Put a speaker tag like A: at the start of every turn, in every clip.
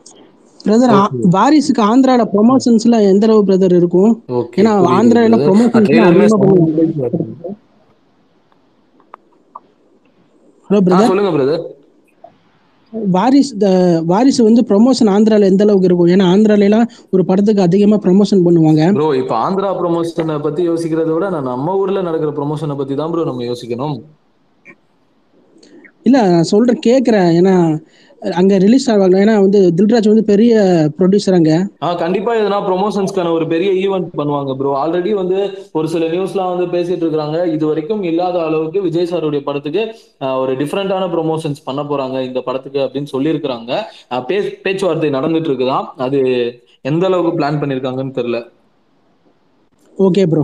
A: Brother வாரிசுக்கு ஆந்திரால ப்ரொமோஷன்ஸ்ல எந்த அளவு பிரதர் இருக்கும்
B: ஓகே
A: ஏன்னா ஆந்திரால ப்ரொமோஷன்ஸ் அதிகமா பண்ணுவாங்க ஹலோ பிரதர்
B: சொல்லுங்க பிரதர்
A: வாரிஸ் த- வாரிசு வந்து ப்ரொமோஷன் ஆந்திரால எந்த அளவுக்கு இருக்கும் ஏன்னா ஆந்திரால எல்லாம் ஒரு படத்துக்கு அதிகமா ப்ரொமோஷன் பண்ணுவாங்க
B: ப்ரோ இப்ப ஆந்திரா ப்ரொமோஷனை பத்தி யோசிக்கிறத விட நான் நம்ம ஊர்ல நடக்கிற ப்ரொமோஷனை பத்தி தான் ப்ரோ நம்ம யோசிக்கணும்
A: இல்ல நான் சொல்றேன் கேக்குறேன் ஏன்னா அங்க ரிலீஸ் ஆவாங்க ஏன்னா வந்து தில்ராஜ் வந்து பெரிய ப்ரொடியூசர் அங்க
B: ஆ கண்டிப்பா எதனா ப்ரொமோஷன்ஸ்க்கான ஒரு பெரிய ஈவெண்ட் பண்ணுவாங்க ப்ரோ ஆல்ரெடி வந்து ஒரு சில நியூஸ்லாம் வந்து பேசிட்டு இருக்காங்க இது வரைக்கும் இல்லாத அளவுக்கு விஜய் சாருடைய படத்துக்கு ஆ, ஒரு டிஃப்ரெண்டான ப்ரொமோஷன்ஸ் பண்ண போறாங்க இந்த படத்துக்கு அப்படின்னு சொல்லியிருக்கிறாங்க ஆ, பேச்சு பேச்சுவார்த்தை நடந்துட்டு இருக்குதான் அது எந்த அளவுக்கு பிளான் பண்ணிருக்காங்கன்னு தெரியல
A: ஓகே ப்ரோ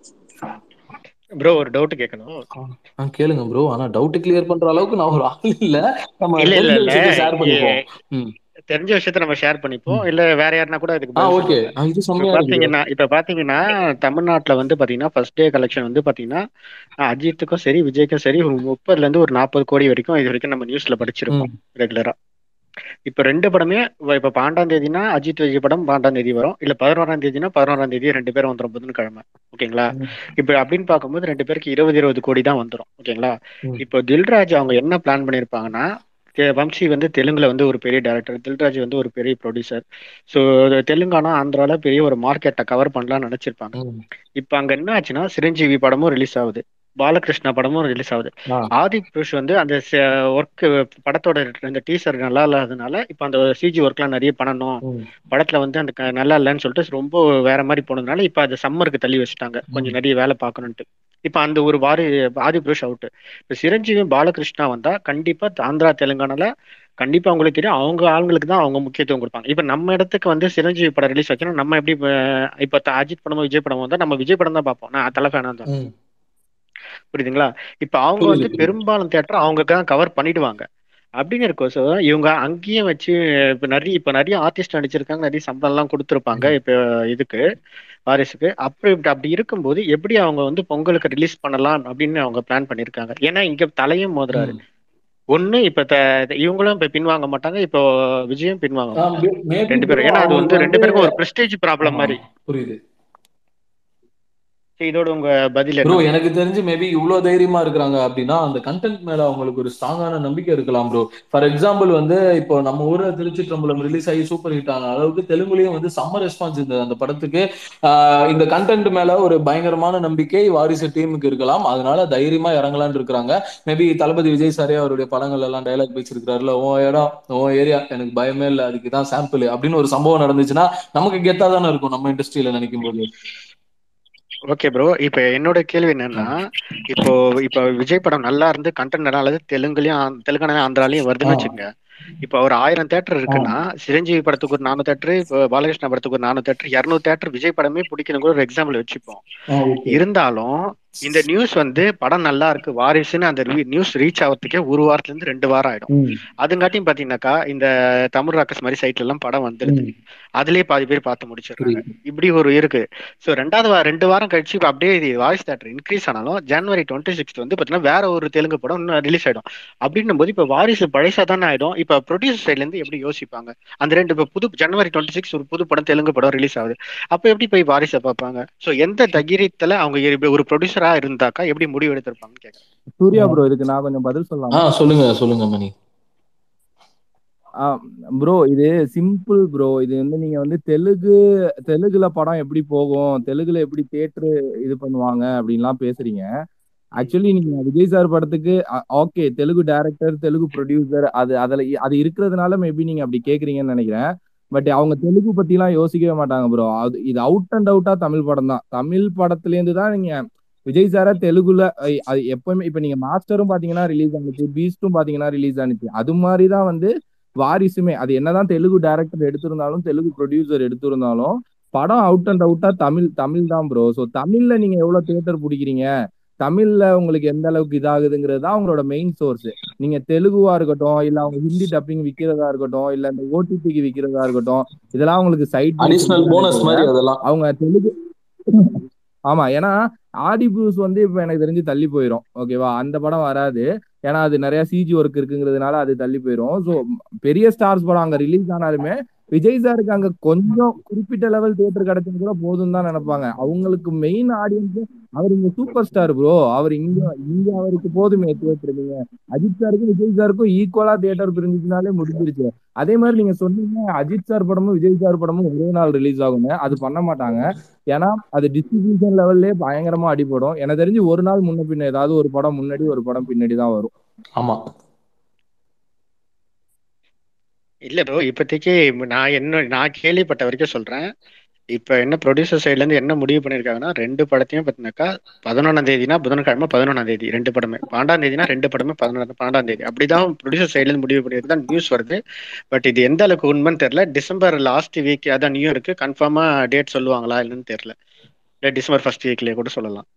C: ப்ரோ ஒரு டவுட் கேட்கணும்
B: ஆ, கேளுங்க ப்ரோ ஆனா டவுட் கிளியர் பண்ற அளவுக்கு நான் ஒரு ஆள் இல்ல நம்ம
C: இல்ல இல்ல
B: தெரிஞ்ச
C: இல்ல
B: விஷயத்தை ஷேர் பண்ணிப்போம் ம்.
C: தெரிஞ்ச விஷயத்த நம்ம ஷேர் பண்ணிப்போம் இல்ல வேற யாருன்னா கூட அதுக்கு
B: ஆ
C: பதில்
B: ஓகே
C: சொல்லுங்க
B: இது
C: இப்ப
B: செம்மையா இருக்கு
C: பாத்தீங்கன்னா இப்ப பாத்தீங்கன்னா தமிழ்நாட்டுல வந்து பாத்தீங்கன்னா ஃபர்ஸ்ட் டே கலெக்ஷன் வந்து பாத்தீங்கன்னா அஹ், அஜித்துக்கும் சரி விஜய்க்கும் சரி ஒரு முப்பதுல இருந்து ஒரு நாற்பது கோடி வரைக்கும் இது வரைக்கும் நம்ம நியூஸ்ல படிச்சிருப்போம் ரெகுலரா இப்ப ரெண்டு படமே வ- இப்ப பன்னெண்டாம் தேதினா அஜித் விஜய் படம் பன்னெண்டாம் தேதி வரும் இல்ல பதினோராம் தேதினா பதினோராம் தேதி ரெண்டு பேரும் வந்துரும் புதன்கிழமை ஓகேங்களா இப்ப அப்படின்னு பார்க்கும்போது ரெண்டு பேருக்கு இருபது இருபது கோடி தான் வந்துரும் ஓகேங்களா
B: ம்.
C: இப்போ தில்ராஜ் அவங்க என்ன பிளான் பண்ணிருப்பாங்கன்னா தெ- வம்சி வந்து தெலுங்குல வந்து ஒரு பெரிய டேரக்டர் தில்ராஜ் வந்து ஒரு பெரிய ப்ரொடியூசர் ஸோ தெலுங்கானா ஆந்திரால பெரிய ஒரு மார்க்கெட்டை கவர் பண்ணலாம்னு நினைச்சிருப்பாங்க
B: ம்.
C: இப்போ அங்க என்ன ஆச்சுன்னா சிரஞ்சீவி படமும் ரிலீஸ் ஆகுது பாலகிருஷ்ணா படமும் ரிலீஸ் ஆகுது
B: ஆ.
C: ஆதி புருஷ் வந்து அந்த ஒர்க் படத்தோட அந்த டீசர் நல்லா இல்லாததுனால இப்போ அந்த சிஜி ஒர்க்லாம் நிறைய பண்ணணும்
B: ம்.
C: படத்துல வந்து அந்த க- நல்லா இல்லைன்னு சொல்லிட்டு ரொம்ப வேற மாதிரி போனதுனால இப்போ அது சம்மருக்கு தள்ளி வச்சுட்டாங்க கொஞ்சம் நிறைய வேலை பார்க்கணுன்ட்டு இப்போ அந்த ஒரு வாரி ஆதி புருஷ் அவுட் இப்போ சிரஞ்சீவி பாலகிருஷ்ணா வந்தா கண்டிப்பா ஆந்திரா தெலுங்கானால கண்டிப்பா அவங்களுக்கு தெரியும் அவங்க ஆளுங்களுக்கு தான் அவங்க முக்கியத்துவம் கொடுப்பாங்க இப்போ நம்ம இடத்துக்கு வந்து சிரஞ்சீவி படம் ரிலீஸ் வைக்கணும் நம்ம எப்படி அஹ், இப்போ த- அஜித் படமோ விஜய் படமோ வந்தா நம்ம விஜய் படம் தான் பார்ப்போம் நான் தலை ஃபேனா தான்
B: ம்.
C: புரியுதுங்களா இப்போ அவங்க
B: புரியுது,
C: வந்து
B: புரியுது.
C: பெரும்பாலும் தேட்டர் அவங்க தான் கவர் பண்ணிடுவாங்க அப்படின்னு இருக்கோசம் இவங்க அங்கேயும் வச்சு இப்போ நிறைய இப்போ நிறைய ஆர்டிஸ்ட் நடிச்சிருக்காங்க நிறைய சம்பளம்லாம் கொடுத்துருப்பாங்க இப்போ இதுக்கு வாரிசுக்கு அப்படி இப்படி அப்படி இருக்கும்போது எப்படி அவங்க வந்து பொங்கலுக்கு ரிலீஸ் பண்ணலாம் அப்படின்னு அவங்க பிளான் பண்ணியிருக்காங்க ஏன்னா இங்க தலையும் மோதுறாரு
B: ம்.
C: ஒண்ணு இப்ப த- இவங்களும் இப்ப பின்வாங்க மாட்டாங்க இப்போ விஜயும் பின்வாங்க
B: ஆ,
C: மாட்டாங்க
B: மே- maybe
C: ரெண்டு
B: bro,
C: பேரும் ஏன்னா அது வந்து
B: அவங்களுக்கு
C: ரெண்டு
B: வந்து-
C: பேருக்கும் ஒரு பிரஸ்டேஜ் ப்ராப்ளம்
B: ஆமா,
C: மாதிரி
B: புரியுது
C: சரி, இதோட உங்க பதில்
B: ப்ரோ
C: என்ன
B: எனக்கு தெரிஞ்சு மேபி இவ்வளவு தைரியமா இருக்கிறாங்க அப்படின்னா அந்த கண்டென்ட் மேல அவங்களுக்கு ஒரு ஸ்ட்ராங்கான நம்பிக்கை இருக்கலாம் ப்ரோ ஃபார் எக்ஸாம்பிள் வந்து இப்போ நம்ம ஊர்ல திருச்சிற்றம்பலம் ரிலீஸ் ஆகி சூப்பர் ஹிட் ஆன அளவுக்கு தெலுங்குலயும் வந்து செம்ம ரெஸ்பான்ஸ் இருந்தது அந்த படத்துக்கு ஆஹ் இந்த கண்டென்ட் மேல ஒரு பயங்கரமான நம்பிக்கை வாரிசு டீமுக்கு இருக்கலாம் அதனால தைரியமா இறங்கலாம்னு இருக்கிறாங்க மேபி தளபதி விஜய் சாரே அவருடைய படங்கள் எல்லாம் டைலாக் பேசிருக்காருல ஓ இடம் ஓ ஏரியா எனக்கு பயமே இல்லை அதுக்கு தான் சாம்பிள் அப்படின்னு ஒரு சம்பவம் நடந்துச்சுன்னா நமக்கு கெத்தா தானே இருக்கும் நம்ம இண்டஸ்ட்ரியில நினைக்கும் போது
C: ஓகே ப்ரோ இப்போ என்னோட கேள்வி என்னன்னா இப்போ இப்போ விஜய் படம் நல்லா இருந்து கண்டென்ட் நல்லா இருந்து தெலுங்குலயும் ஆந்~ தெலுங்கானா ஆந்திராலையும் வருதுன்னு
B: ஆ.
C: வச்சுக்கோங்க இப்போ ஒரு ஆயிரம் தேட்டர் இருக்குன்னா சிரஞ்சீவி படத்துக்கு ஒரு நானூறு தேட்டர் இப்போ பாலகிருஷ்ணா படத்துக்கு ஒரு நானூறு தேட்டர் இரநூறு தேட்டர் விஜய் படமே பிடிக்கணும் கூட ஒரு எக்ஸாம்பிள் வச்சுப்போம்
B: ஆ, okay.
C: இருந்தாலும் இந்த நியூஸ் வந்து படம் நல்லா இருக்கு வாரிசுன்னு அந்த நியூஸ் ரீச் ஆகிறதுக்கே ஒரு வாரத்துல இருந்து ரெண்டு வாரம் ஆயிடும்
B: ம்,
C: அதுங்காட்டியும் பாத்தீங்கன்னாக்கா இந்த தமிழ் ராக்கஸ் மாதிரி சைட்ல எல்லாம் படம் வந்துடுது
B: ம்,
C: அதுலயே பாதி பேர் பார்த்து முடிச்சிடுறாங்க
B: புரியுது.
C: இப்படி ஒரு இருக்கு சோ ரெண்டாவது வா- ரெண்டு வாரம் கழிச்சு இப்ப அப்படியே இது வாய்ஸ் தேட்டர் இன்க்ரீஸ் ஆனாலும் ஜனவரி டுவெண்ட்டி சிக்ஸ்த் வந்து பாத்தீங்கன்னா வேற ஒரு தெலுங்கு படம் இன்னும் ரிலீஸ் ஆயிடும் அப்படின்னும் போது இப்ப வாரிசு பழைசா தானே ஆயிடும் இப்ப ப்ரொடியூசர் சைட்ல இருந்து எப்படி யோசிப்பாங்க அந்த ரெண்டு இப்ப புது ஜனவரி டுவெண்ட்டி சிக்ஸ் ஒரு புது படம் தெலுங்கு படம் ரிலீஸ் ஆகுது அப்ப எப்படி போய் வாரிசை பார்ப்பாங்க சோ எந்த தைரியத்துல அவங்க இப்படி ஒரு ப்ரொடியூசரா இருந்தாக்கா எப்படி முடிவு எடுத்திருப்பாங்கன்னு கேக்குறேன்
D: சூர்யா ப்ரோ இதுக்கு நான் கொஞ்சம் பதில்
B: ஆ
D: சொல்லலாமா
B: சொல்லுங்க சொல்லுங்க மணி
D: ப்ரோ இது சிம்பிள் ப்ரோ இது வந்து நீங்க வந்து தெலுங்கு தெலுங்குல படம் எப்படி போகும் தெலுங்குல எப்படி தேட்டரு இது பண்ணுவாங்க அப்படின்லாம் பேசுறீங்க ஆக்சுவலி நீங்க விஜய் சார் படத்துக்கு okay Telugu director Telugu producer அது அதுல இ- அது இருக்கிறதுனால மேபி நீங்க அப்படி கேக்குறீங்கன்னு நினைக்கிறேன் பட் அவங்க தெலுங்கு பத்திலாம் யோசிக்கவே மாட்டாங்க ப்ரோ அது இது அவுட் அண்ட் அவுட்டா தமிழ் படம் தான் தமிழ் படத்துல இருந்து தான் நீங்க விஜய் சாரா தெலுங்குல ஐ- அது எப்பவுமே இப்ப நீங்க மாஸ்டரும் பாத்தீங்கன்னா ரிலீஸ் ஆனிச்சு பீஸ்டும் பாத்தீங்கன்னா ரிலீஸ் ஆனிச்சு அது மாதிரி தான் வந்து வாரிசுமே அது என்னதான் தெலுங்கு டைரக்டர் எடுத்திருந்தாலும் தெலுங்கு ப்ரொடியூசர் எடுத்திருந்தாலும் படம் அவுட் அண்ட் அவுட்டா தமிழ் தமிழ் தான் ப்ரோ ஸோ தமிழ்ல நீங்க எவ்வளவு தியேட்டர் பிடிக்கிறீங்க தமிழ்ல உங்களுக்கு எந்த அளவுக்கு இதாகுதுங்கிறது தான் அவங்களோட மெயின் சோர்ஸ் நீங்க தெலுங்குவா இருக்கட்டும் இல்ல அவங்க ஹிந்தி டப்பிங் விக்கிறதா இருக்கட்டும் இல்ல இந்த ஓடிபிக்கு விக்கிறதா இருக்கட்டும் இதெல்லாம் அவங்களுக்கு சைட்
B: அடிஷனல் போனஸ் மாதிரி அதெல்லாம்
D: அவங்க தெலுங்கு ஆமா ஏன்னா ஆடி ப்ரூஸ் வந்து இப்ப எனக்கு தெரிஞ்சு தள்ளி போயிடும் ஓகேவா அந்த படம் வராது ஏன்னா அது நிறைய சிஜி ஒர்க் இருக்குங்கிறதுனால அது தள்ளி போயிடும் ஸோ பெரிய ஸ்டார்ஸ் படம் அங்க ரிலீஸ் ஆனாலுமே விஜய் சாருக்கு அங்க கொஞ்சம் குறிப்பிட்ட லெவல் தியேட்டர் கிடைச்சது கூட போதும் தான் நினைப்பாங்க அவங்களுக்கு மெயின் ஆடியன்ஸ் அவர் இங்க சூப்பர் ஸ்டார் ப்ரோ அவர் இங்க இங்க அவருக்கு போதுமே தியேட்டர் நீங்க அஜித் சாருக்கும் விஜய் சாருக்கும் ஈக்குவலா தியேட்டர் பிரிஞ்சுச்சுனாலே முடிஞ்சிருச்சு அதே மாதிரி நீங்க சொன்னீங்க அஜித் சார் படமும் விஜய் சார் படமும் ஒரே நாள் ரிலீஸ் ஆகும்னு அது பண்ண மாட்டாங்க ஏன்னா அது டிஸ்ட்ரிபியூஷன் லெவல்லே பயங்கரமா அடிபடும் எனக்கு தெரிஞ்சு ஒரு நாள் முன்ன பின்ன ஏதாவது ஒரு படம் முன்னாடி ஒரு படம் பின்னாடி தான் வரும்
B: ஆமா
C: இல்ல ப்ரோ இப்போதைக்கு நான் என்ன நான் கேள்விப்பட்ட வரைக்கும் சொல்றேன் இப்ப என்ன ப்ரொடியூசர் சைட்ல இருந்து என்ன முடிவு பண்ணிருக்காங்கன்னா ரெண்டு படத்தையும் பார்த்தீங்கன்னாக்கா பதினொன்னாம் தேதினா புதன்கிழமை பதினொன்னாம் தேதி ரெண்டு படமே பன்னெண்டாம் தேதினா ரெண்டு படமே பதினொன்று பன்னெண்டாம் தேதி அப்படிதான் ப்ரொடியூசர் சைட்ல இருந்து முடிவு பண்ணிருக்கு தான் நியூஸ் வருது பட் இது எந்த அளவுக்கு உண்மைன்னு தெரியல டிசம்பர் லாஸ்ட் வீக் அதான் நியூ இயருக்கு கன்ஃபார்மா டேட் சொல்லுவாங்களா இல்லைன்னு தெரியல இல்லை டிசம்பர் ஃபர்ஸ்ட் வீக்லயே கூட சொல்லலாம்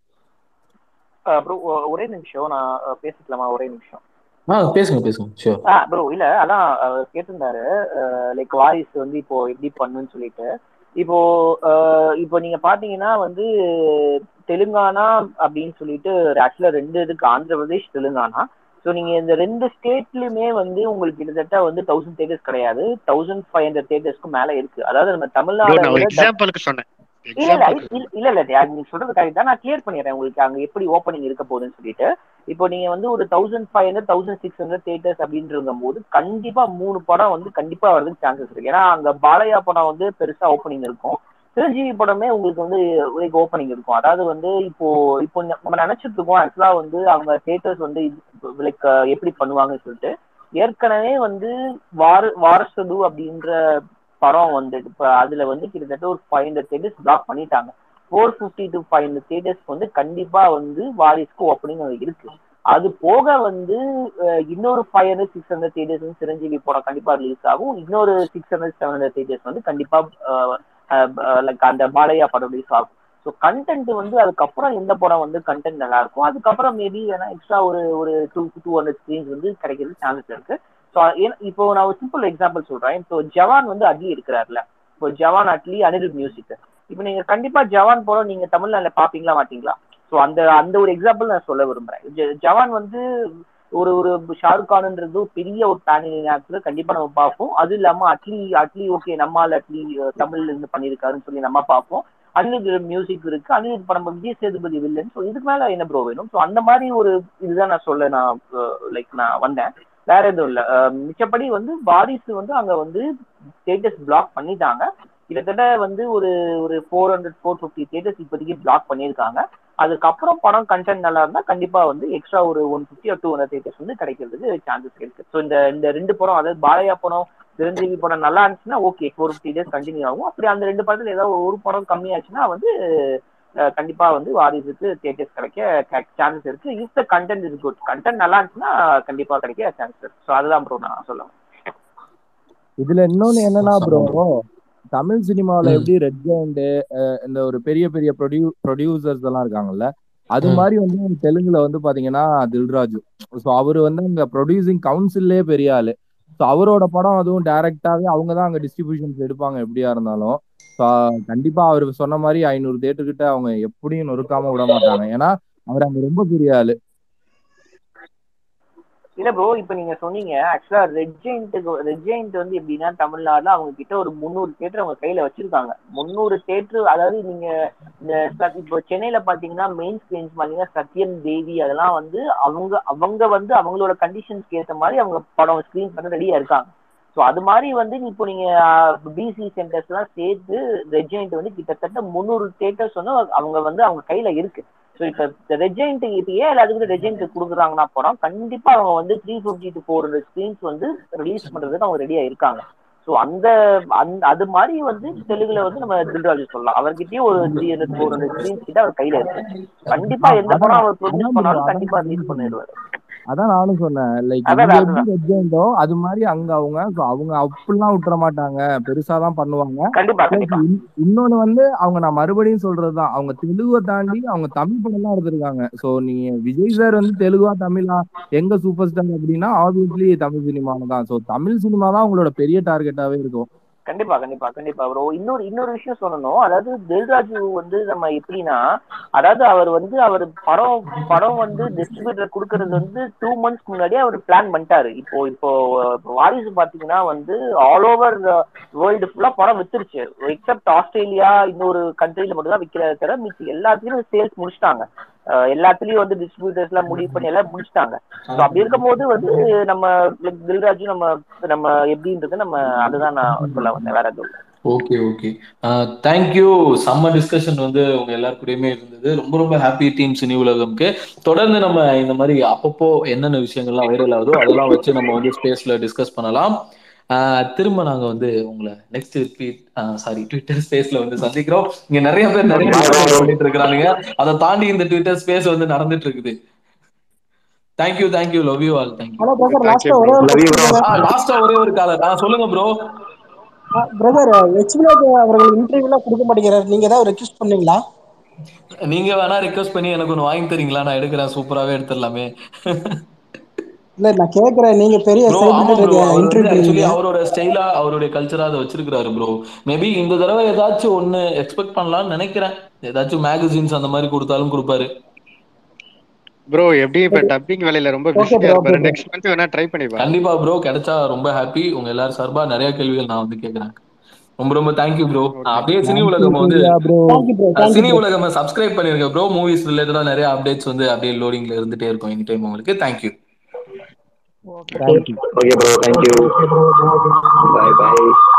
E: ப்ரோ ஒரே நிமிஷம் நான் அஹ், பேசிக்கலாமா ஒரே நிமிஷம்
B: ஆ பேசுங்க பேசுங்க ஷியோர்
E: ஆ ப்ரோ இல்ல அதான் அவர் கேட்டிருந்தாரு லைக் வாரிசு வந்து இப்போ எப்படி பண்ணுன்னு சொல்லிட்டு இப்போ அஹ், இப்போ நீங்க பாத்தீங்கன்னா வந்து தெலுங்கானா அப்படின்னு சொல்லிட்டு ஆக்சுவலா ரெண்டு இதுக்கு ஆந்திர பிரதேஷ் தெலுங்கானா ஸோ நீங்க இந்த ரெண்டு ஸ்டேட்லயுமே வந்து உங்களுக்கு கிட்டத்தட்ட வந்து தௌசண்ட் தேட்டர்ஸ் கிடையாது தௌசண்ட் ஃபைவ் ஹண்ட்ரட் தேட்டர்ஸ்க்கு மேல இருக்கு அதாவது நம்ம
C: ப்ரோ
E: தமிழ்நாடு
C: நான் ஒரு
E: விட
C: எக்ஸாம்பிளுக்கு சொன்னேன்
E: இல்ல இல்ல
C: எக்ஸாம்பிளுக்கு
E: இல்ல இல்ல இல்ல அது நீங்க சொல்றது கரெக்ட் தான் நான் கிளியர் பண்ணிடுறேன் உங்களுக்கு அங்க எப்படி ஓப்பனிங் இருக்க போகுதுன்னு சொல்லிட்டு இப்போ நீங்க வந்து ஒரு thousand five hundred thousand six hundred theatres அப்படின்ற போது கண்டிப்பா மூணு படம் வந்து கண்டிப்பா வரதுக்கு சான்சஸ் இருக்கு ஏன்னா அங்க பாலையா படம் வந்து பெருசா ஓப்பனிங் இருக்கும் சிரஞ்சீவி படமே உங்களுக்கு வந்து ஓப்பனிங் இருக்கும் அதாவது வந்து இப்போ இப்போ நம்ம நினைச்சிட்டு இருக்கோம் ஆக்சுவலா வந்து அவங்க தேட்டர்ஸ் வந்து லைக் எப்படி பண்ணுவாங்கன்னு சொல்லிட்டு ஏற்கனவே வந்து வார வாரசது அப்படின்ற படம் வந்து இப்ப அதுல வந்து கிட்டத்தட்ட ஒரு ஃபைவ் ஹண்ட்ரட் தேட்டர்ஸ் பிளாக் பண்ணிட்டாங்க four fifty to five hundred theatres வந்து கண்டிப்பா வந்து வாரிஸ்க்கு ஓப்பனிங் இருக்கு அது போக வந்து அஹ், இன்னொரு five hundred six hundred theatres வந்து சிரஞ்சீவி படம் கண்டிப்பா ரிலீஸ் ஆகும் இன்னொரு six hundred seven hundred theatres வந்து கண்டிப்பா லைக் அந்த பாலையா படம் ரிலீஸ் ஆகும் ஸோ கண்டென்ட் வந்து அதுக்கப்புறம் எந்த படம் வந்து கண்டென்ட் நல்லா இருக்கும் அதுக்கப்புறம் மேபி வேணா எக்ஸ்ட்ரா ஒரு ஒரு டூ டூ ஹண்ட்ரட் ஸ்க்ரீன்ஸ் வந்து கிடைக்கிறது சான்சஸ் இருக்கு ஸோ இப்போ நான் ஒரு சிம்பிள் எக்ஸாம்பிள் சொல்றேன் இப்போ ஜவான் வந்து அட்லி இருக்கிறாருல இப்போ ஜவான் அட்லி அனிருத் மியூசிக் இப்போ நீங்க கண்டிப்பா ஜவான் படம் நீங்க தமிழ்நாட்டில் பாப்பீங்களா மாட்டீங்களா ஸோ அந்த அந்த ஒரு எக்ஸாம்பிள் நான் சொல்ல விரும்புறேன் ஜ- ஜவான் வந்து ஒரு ஒரு ஷாருக் கான்ன்றது ஒரு பெரிய ஒரு பேன் ஆக்டர் கண்டிப்பா நம்ம பார்ப்போம் அது இல்லாம அட்லி அட்லி ஓகே நம்மால் அட்லி அஹ், தமிழ்ல இருந்து பண்ணியிருக்காருன்னு சொல்லி நம்ம பார்ப்போம் அனிருத் மியூசிக் இருக்கு அனிருத் படம் விஜய் சேதுபதி வில்லன் ஸோ இதுக்கு மேல என்ன ப்ரோ வேணும் ஸோ அந்த மாதிரி ஒரு இதுதான் நான் சொல்ல நான் லைக் நான் வந்தேன் வேற எதுவும் இல்ல அஹ், மிச்சப்படி வந்து வாரிசு வந்து அங்க வந்து ஸ்டேட்டஸ் பிளாக் பண்ணிட்டாங்க கிட்டத்தட்ட வந்து ஒரு ஒரு four hundred four fifty theatres இப்போதைக்கு பிளாக் பண்ணியிருக்காங்க அதுக்கப்புறம் படம் கண்டென்ட் நல்லா இருந்தா கண்டிப்பா வந்து எக்ஸ்ட்ரா ஒரு one fifty two hundred theatres வந்து கிடைக்கிறதுக்கு சான்சஸ் இருக்கு ஸோ இந்த இந்த ரெண்டு படம் அதாவது பாலையா படம் சிரஞ்சீவி படம் நல்லா இருந்துச்சுன்னா okay four fifty days continue ஆகும் அப்படி அந்த ரெண்டு படத்துல ஏதாவது ஒரு படம் கம்மியாச்சுன்னா வந்து அஹ், கண்டிப்பா வந்து வாரிசுக்கு தேட்டர்ஸ் கிடைக்க சான்சஸ் இருக்கு if the content is good content நல்லா இருந்துச்சுன்னா கண்டிப்பா கிடைக்க சான்சஸ் இருக்கு ஸோ அதுதான் ப்ரோ நான் சொல்லுவேன்
D: இதுல இன்னொன்னு என்னன்னா ப்ரோ தமிழ் சினிமாவுல
B: ம்.
D: எப்படி ரெட் ஜெயண்ட் இந்த ஒரு பெரிய பெரிய ப்ரொடியூ ப்ரொடியூசர்ஸ் எல்லாம் இருக்காங்கல்ல அது
B: ம்.
D: மாதிரி வந்து தெலுங்குல வந்து பாத்தீங்கன்னா தில்ராஜு ஸோ அவரு வந்து அங்க ப்ரொடியூசிங் கவுன்சில்லே பெரிய ஆளு ஸோ அவரோட படம் அதுவும் டைரக்டாவே அவங்க தான் அங்க டிஸ்ட்ரிபியூஷன்ஸ் எடுப்பாங்க எப்படியா இருந்தாலும் ஸோ கண்டிப்பா அவர் சொன்ன மாதிரி ஐநூறு தேட்டர் கிட்ட அவங்க எப்படியும் நொறுக்காம விட மாட்டாங்க ஏன்னா அவர் அங்க ரொம்ப பெரிய ஆளு
E: இல்ல ப்ரோ இப்ப நீங்க சொன்னீங்க ஆக்சுவலா ரெட் ஜெயிண்ட்டுக்கு ரெட் ஜெயிண்ட் வந்து எப்படின்னா தமிழ்நாடுல அவங்க கிட்ட ஒரு முந்நூறு தேட்டர் அவங்க கையில வச்சிருக்காங்க முந்நூறு தேட்டர் அதாவது நீங்க இந்த ச- இப்போ சென்னையில பாத்தீங்கன்னா மெயின் ஸ்கிரீன்ஸ் பாத்தீங்கன்னா சத்யன் தேவி அதெல்லாம் வந்து அவங்க அவங்க வந்து அவங்களோட கண்டிஷன்ஸ்க்கு ஏத்த மாதிரி அவங்க படம் ஸ்கிரீன் பண்ண ரெடியா இருக்காங்க ஸோ அது மாதிரி வந்து இப்போ நீங்க பிசி சென்டர்ஸ் எல்லாம் சேர்த்து ரெட் ஜெயிண்ட் வந்து கிட்டத்தட்ட முந்நூறு தேட்டர்ஸ் வந்து அவங்க வந்து அவங்க கையில இருக்கு ஸோ இப்போ ரெஜெண்ட் இப்போ ஏன் எல்லாத்துக்கும் ரெஜெண்ட் கொடுக்குறாங்கன்னா படம் கண்டிப்பா அவங்க வந்து three fifty to four hundred screens வந்து ரிலீஸ் பண்றதுக்கு அவங்க ரெடியா இருக்காங்க ஸோ அந்த அந்த அது மாதிரி வந்து தெலுங்குல வந்து நம்ம தில்ராஜு சொல்லலாம் அவர்கிட்டயே ஒரு three hundred four hundred screens கிட்ட அவர் கையில இருக்கு கண்டிப்பா எந்த படம் அவர் ப்ரொடியூஸ் பண்ணாலும் கண்டிப்பா ரிலீஸ் பண்ணிடுவாரு
D: அதான் நானும் சொன்னேன் லைக்
E: அதான்
D: இங்க
E: அதான்.
D: எப்படி ரெட் ஜெயண்டோ அது மாதிரி அங்க அவங்க so அவங்க அப்படிலாம் விட்டுற மாட்டாங்க பெருசா தான் பண்ணுவாங்க
E: கண்டிப்பா
D: Plus
E: கண்டிப்பா
D: இன்- இன்னொன்னு வந்து அவங்க நான் மறுபடியும் சொல்றதுதான் அவங்க தெலுங்குவை தாண்டி அவங்க தமிழ் படம் எல்லாம் எடுத்திருக்காங்க சோ நீங்க விஜய் சார் வந்து தெலுங்கா தமிழா எங்க சூப்பர் ஸ்டார் அப்படின்னா ஆப்வியஸ்லி தமிழ் சினிமால தான் சோ தமிழ் சினிமா தான் அவங்களோட பெரிய டார்கெட்டாவே இருக்கும்
E: கண்டிப்பா கண்டிப்பா கண்டிப்பா ப்ரோ இன்னொரு இன்னொரு விஷயம் சொல்லணும் அதாவது தில்ராஜு வந்து நம்ம எப்படின்னா அதாவது அவர் வந்து அவர் படம் படம் வந்து டிஸ்ட்ரிபியூட்டர் கொடுக்கறது வந்து டூ மந்த்ஸ்க்கு முன்னாடியே அவர் பிளான் பண்ணிட்டாரு இப்போ இப்போ இப்போ வாரிசு பாத்தீங்கன்னா வந்து ஆல் ஓவர் வேர்ல்டு ஃபுல்லா படம் வித்துருச்சு எக்ஸப்ட் ஆஸ்திரேலியா இன்னொரு கண்ட்ரில மட்டும் தான் விற்கிறத தவிர மிச்சம் எல்லாத்துலயும் சேல்ஸ் முடிச்சிட்டாங்க அஹ் எல்லாத்துலயும் வந்து டிஸ்ட்ரிபியூட்டர்ஸ் எல்லாம் முடிவு பண்ணி எல்லாம் முடிச்சிட்டாங்க ஸோ அப்படி இருக்கும்போது வந்து நம்ம like தில்ராஜு நம்ம நம்ம எப்படின்றது நம்ம அதுதான் நான் சொல்ல வந்தேன் வேற எதுவும் இல்ல.
B: ஓகே ஓகே தேங்க்யூ செம்ம டிஸ்கஷன் வந்து உங்க எல்லாரு கூடயுமே இருந்தது ரொம்ப ரொம்ப ஹாப்பி டீம் சினி உலகம்க்கு தொடர்ந்து நம்ம இந்த மாதிரி அப்பப்போ என்னென்ன விஷயங்கள்லாம் வைரல் ஆகுதோ அதெல்லாம் வச்சு நம்ம வந்து ஸ்பேஸ்ல டிஸ்கஸ் பண்ணலாம் ஆஹ் திரும்ப நாங்க வந்து உங்களை நெக்ஸ்ட் ட்வீட் சாரி ட்விட்டர் ஸ்பேஸ்ல வந்து சந்திக்கிறோம் இங்க நிறைய பேர் நிறைய விஷயங்கள் பண்ணிட்டு இருக்கிறானுங்க அதை தாண்டி இந்த ட்விட்டர் ஸ்பேஸ் வந்து நடந்துட்டு இருக்குது thank you thank you love you all thank you
A: hello brother
C: Thank
A: லாஸ்டா
C: you,
A: ஒரே ஒரு
C: bro.
F: Love you, bro.
B: லாஸ்டா ஒரே ஒரு காலர் ஆ சொல்லுங்க ப்ரோ
A: பிரதர் எச்வினோத் அவர்கள் இன்டர்வியூலாம் கொடுக்க மாட்டேங்கிறாரு நீங்க ஏதாவது ரெக்வஸ்ட் பண்ணீங்களா
B: நீங்க வேணா ரிக்வஸ்ட் பண்ணி எனக்கு ஒன்று வாங்கி தரீங்களா நான் எடுக்கிறேன் சூப்பராகவே எடுத்துடலாமே
A: இல்ல நான் கேக்குறேன் நீங்க பெரிய
B: ப்ரோ ஆமா ப்ரோ
A: செலிபிரிட்டி
B: அவர் வந்து
A: இன்டர்வியூ
B: ஆக்சுவலி
A: பண்ணீங்க
B: அவரோட ஸ்டைலா அவருடைய கல்ச்சரா அதை வச்சிருக்காரு ப்ரோ மேபி இந்த தடவை ஏதாச்சும் ஒண்ணு எக்ஸ்பெக்ட் பண்ணலாம்னு நினைக்கிறேன் ஏதாச்சும் மேகசின்ஸ் அந்த மாதிரி கொடுத்தாலும் கொடுப்பாரு
C: ப்ரோ எப்படி இப்ப டப்பிங் வேலையில ரொம்ப
A: Okay,
C: பிஸியா
A: bro,
C: இருப்பாரு
A: okay, bro.
C: நெக்ஸ்ட் மந்த் வேணா ட்ரை பண்ணி பாருங்க
B: கண்டிப்பா ப்ரோ கிடைச்சா ரொம்ப ஹாப்பி உங்க எல்லாரும் சார்பா நிறைய கேள்விகள் நான் வந்து கேட்கறேன் ரொம்ப ரொம்ப தேங்க்யூ ப்ரோ
C: Okay.
B: அப்படியே சினி உலகம் வந்து
A: தேங்க்யூ ப்ரோ
B: அஹ்,
A: thank you
B: Cine
A: bro
B: Ulagam subscribe பண்ணிருங்க ப்ரோ மூவிஸ் ரிலேட்டடா நிறைய அப்டேட்ஸ் வந்து அப்படியே லோடிங்ல இருந்துட்டே இருக்கும் எனி டைம் உங்களுக்கு thank you
A: thank you
F: Okay, bro. Thank you. Bye bye.